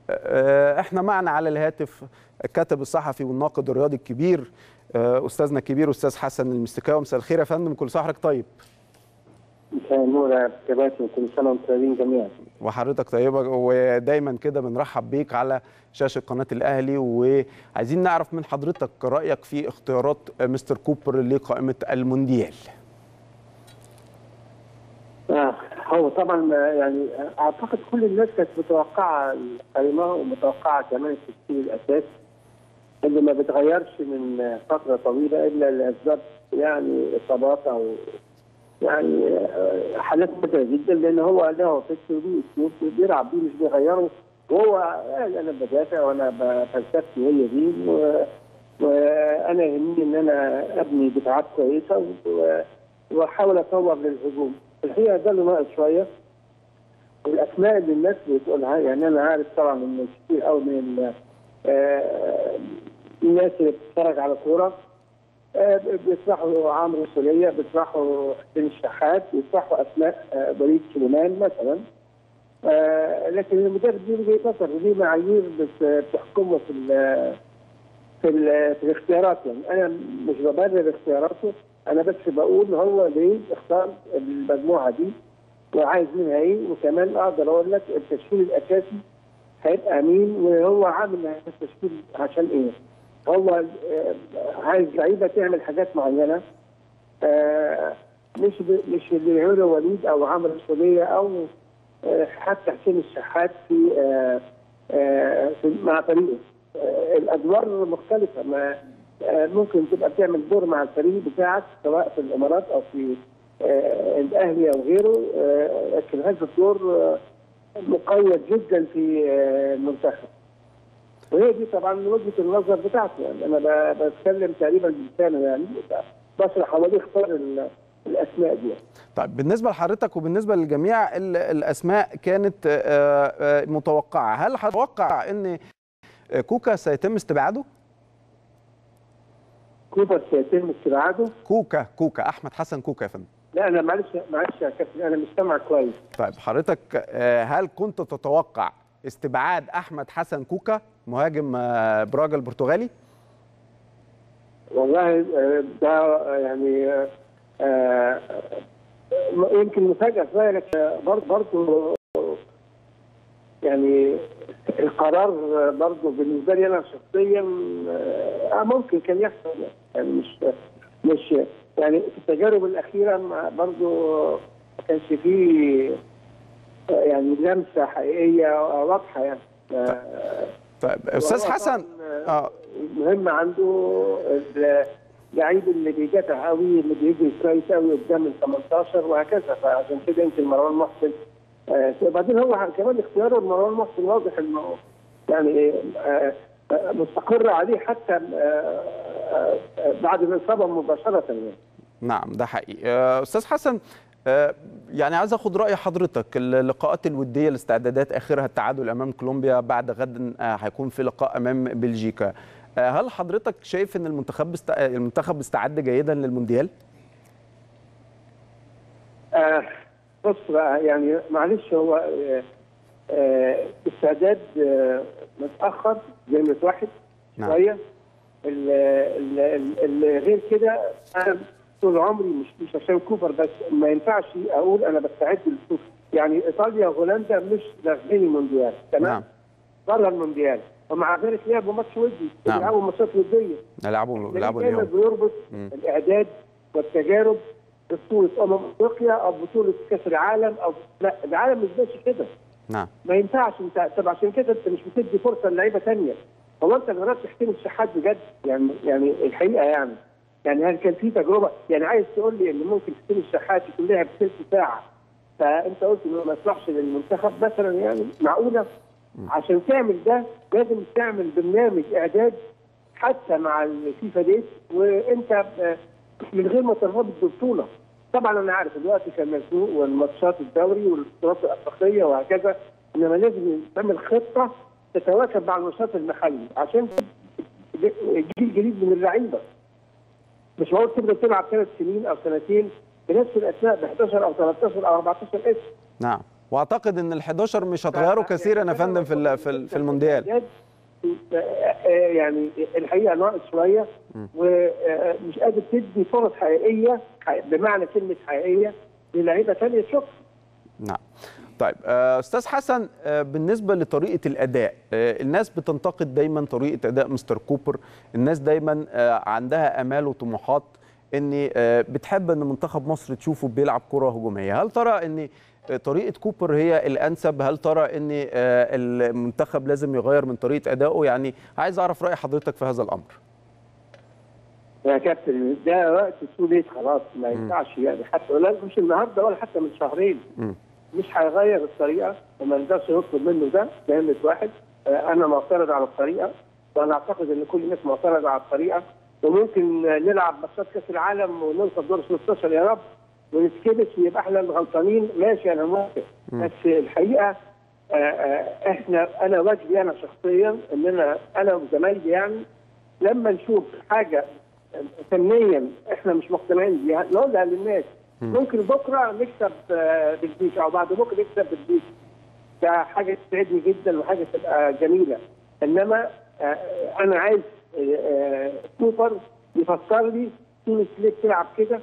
آه، احنا معنا على الهاتف الكاتب الصحفي والناقد الرياضي الكبير آه، استاذنا الكبير استاذ حسن المستكاوي مساء الخير يا فندم كل سنه وحضرتك طيب مساء النور يا كباتن كل سنه وانتم طيبين جميعا وحضرتك طيبه ودايما كده بنرحب بيك على شاشه قناه الاهلي وعايزين نعرف من حضرتك رايك في اختيارات مستر كوبر لقائمه المونديال آه هو طبعا يعني اعتقد كل الناس كانت متوقعه القائمه ومتوقعه كمان التشكيل الاساسي اللي ما بيتغيرش من فتره طويله الا لاسباب يعني اصابات او يعني آه، حالات نادره جدا لان هو له فكر وليه اسلوب بيلعب بيه مش بيغيره وهو قال انا بدافع وانا ب- فلسفتي هي دي و- وانا يهمني ان انا ابني دفاعات كويسه و- واحاول اطور للهجوم الحقيقه ده اللي ناقص شويه الاسماء اللي الناس بتقولها يعني انا عارف طبعا ان كتير قوي من ال- آه، الناس اللي بتتفرج على كوره آه، بيطرحوا عمرو سوليه بيطرحوا حسين الشحات بيطرحوا اسماء آه، وليد سليمان مثلا آه، لكن المدرب دي ليه نظر وليه معايير بت- بتحكمه في ال- في ال- في الاختيارات يعني انا مش ببرر اختياراته انا بس بقول هو ليه اختار المجموعه دي وعايز منها ايه وكمان اقدر اقول لك التشكيل الاساسي هيبقى مين وهو عامل هذا التشكيل عشان ايه؟ هو آه، عايز لعيبه تعمل حاجات معينه آه، مش ب- مش اللي يعمله وليد او عمرو السوليه او آه، حتى حسين الشحات في آه، آه، في- مع فريقه آه، الادوار مختلفه ما آه، ممكن تبقى بتعمل دور مع الفريق بتاعك سواء في الامارات او في آه، الاهلي او غيره آه، لكن هذا الدور آه، مقيد جدا في آه، المنتخب وهي دي طبعا وجهه النظر بتاعته يعني انا ب- بتكلم تقريبا بلسانه يعني بشرح هو ليه اختار ال- الاسماء دي طيب بالنسبه لحضرتك وبالنسبه للجميع ال- الاسماء كانت آه، آه، متوقعه هل هتوقع ان كوكا سيتم استبعاده كوبر سيتم استبعاده كوكا كوكا احمد حسن كوكا يا فندم لا انا معلش معلش يا كابتن انا مش سامع كويس طيب حضرتك آه، هل كنت تتوقع استبعاد احمد حسن كوكا مهاجم آه، براجا البرتغالي والله آه، ده آه، يعني آه، آه، يمكن مفاجاه شويه لكن برضه برضه يعني القرار برضه بالنسبه لي انا شخصيا آه، ممكن كان يحصل يعني مش مش يعني في التجارب الاخيره ما- برضه ما كانش فيه آه، يعني لمسه حقيقيه واضحه يعني آه، طيب استاذ وهو حسن طبعاً، اه المهم عنده اللعيب اللي بيدافع قوي اللي بيجري كويس قوي قدام ال 18 وهكذا فعشان كده يمكن مروان محسن آه، وبعدين هو كمان اختياره لمروان محسن واضح انه يعني آه، آه، مستقر عليه حتى آه، آه، آه، بعد الاصابه مباشره يعني نعم ده حقيقي آه، استاذ حسن آه، يعني عايز اخد راي حضرتك اللقاءات الوديه الاستعدادات اخرها التعادل امام كولومبيا بعد غد آه، هيكون في لقاء امام بلجيكا آه، هل حضرتك شايف ان المنتخب است... المنتخب استعد جيدا للمونديال آه بص بقى يعني معلش هو آه آه استعداد آه متاخر زي ما واحد نعم. شويه ال- ال- ال- ال- غير كده انا طول عمري مش مش عشان كوبر بس ما ينفعش اقول انا بستعد للكوبر يعني ايطاليا وهولندا مش داخلين المونديال تمام نعم بره المونديال ومع ذلك لعبوا ماتش ودي نعم. بيلعبوا ماتشات وديه يلعبوا يلعبوا دايما اليوم بيربط مم. الاعداد والتجارب ببطوله امم افريقيا او بطوله كاس العالم او لا العالم مش ماشي كده نعم ما ينفعش انت طب عشان كده انت مش بتدي فرصه للعيبه ثانيه هو انت جربت تحترم الشحات بجد يعني يعني الحقيقه يعني يعني هل كان في تجربه يعني عايز تقول لي ان ممكن تحترم الشحات يكون لها بثلث ساعه فانت قلت انه ما يصلحش للمنتخب مثلا يعني معقوله عشان تعمل ده لازم تعمل برنامج اعداد حتى مع الفيفا ديت وانت ب- من غير ما ترتبط بالبطوله طبعا انا عارف الوقت كان مزنوق والماتشات الدوري والبطولات الافريقيه وهكذا انما لازم تعمل خطه تتواكب مع النشاط المحلي عشان جيل جديد من اللعيبه مش معقول تفضل تلعب ثلاث سنين او سنتين بنفس الاسماء ب 11 او 13 او 14 اسم نعم واعتقد ان ال11 مش هتغيروا كثيرا يا فندم في ال- في ال- في المونديال يعني الحقيقه ناقص شويه ومش قادر تدي فرص حقيقيه بمعنى كلمه حقيقيه للعيبه ثانيه تشوف نعم طيب آه، استاذ حسن آه، بالنسبه لطريقه الاداء آه، الناس بتنتقد دايما طريقه اداء مستر كوبر الناس دايما آه، عندها امال وطموحات ان آه، بتحب ان منتخب مصر تشوفه بيلعب كره هجوميه هل ترى ان آه، طريقه كوبر هي الانسب هل ترى ان آه، المنتخب لازم يغير من طريقه ادائه يعني عايز اعرف راي حضرتك في هذا الامر يا كابتن ده وقت سوليت خلاص ما ينفعش يعني حتى ولا مش النهارده ولا حتى من شهرين مم. مش هيغير الطريقه وما نقدرش نطلب منه ده ده نمرة واحد آه، انا معترض على الطريقه وانا اعتقد ان كل الناس معترضه على الطريقه وممكن آه، نلعب ماتشات كاس العالم ونوصل دور 16 يا رب ونتكبس ويبقى احنا الغلطانين ماشي انا موافق بس الحقيقه آه، آه، احنا انا واجبي انا شخصيا ان انا انا وزمايلي يعني لما نشوف حاجه فنيا احنا مش مقتنعين بيها نقولها للناس ممكن بكره نكسب آه، بلجيكا او بعد بكره نكسب بلجيكا ده حاجه تسعدني جدا وحاجه تبقى جميله انما آه، انا عايز آه، آه، كوبر يفكر لي تونس ليه بتلعب كده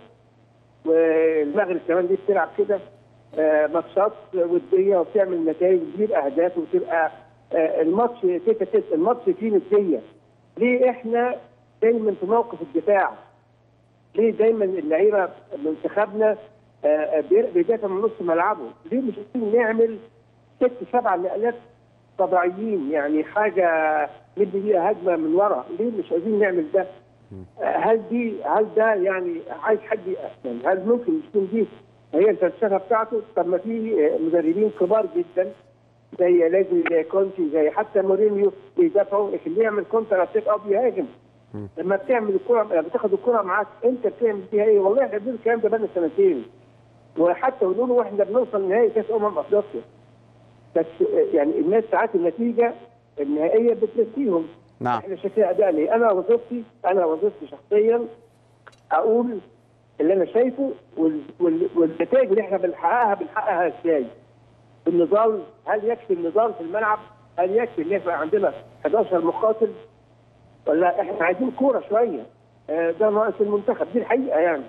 والمغرب كمان ليه بتلعب كده آه، ماتشات وديه وبتعمل نتائج تجيب اهداف وتبقى آه، الماتش تيتا تيتا الماتش فيه نديه ليه احنا دايما في موقف الدفاع؟ ليه دايما اللعيبه منتخبنا آه، آه، بير- بيدافع من نص ملعبه؟ ليه مش عايزين نعمل ست سبع نقلات طبيعيين يعني حاجه ندي بيها هجمه من ورا، ليه مش عايزين نعمل ده؟ آه، هل دي هل ده يعني عايز حد يعني هل ممكن تكون دي هي الفلسفه بتاعته؟ طب ما في آه، مدربين كبار جدا زي لازم زي كونتي زي حتى مورينيو بيدافعوا لكن بيعمل كونتر اتاك او بيهاجم لما بتعمل الكره لما بتاخد الكره معاك انت بتعمل فيها ايه؟ والله احنا بنقول الكلام ده بقالنا سنتين وحتى بنقول واحنا بنوصل نهائي كاس امم افريقيا بس آه، يعني الناس ساعات النتيجه النهائيه بتنسيهم نعم احنا شايفين اداء ليه؟ انا وظيفتي انا وظيفتي شخصيا اقول اللي انا شايفه وال- وال- والنتائج اللي احنا بنحققها بنحققها ازاي؟ النضال هل يكفي النضال في الملعب؟ هل يكفي ان يبقى عندنا 11 مقاتل؟ ولا احنا عايزين كوره شويه؟ آه، ده ناقص المنتخب دي الحقيقه يعني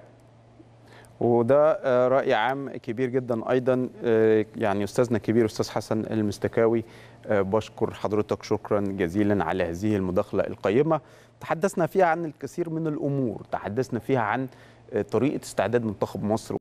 وده آه، رأي عام كبير جدا أيضا آه، يعني أستاذنا الكبير أستاذ حسن المستكاوي آه، بشكر حضرتك شكرا جزيلا على هذه المداخلة القيمة تحدثنا فيها عن الكثير من الأمور تحدثنا فيها عن آه، طريقة استعداد منتخب مصر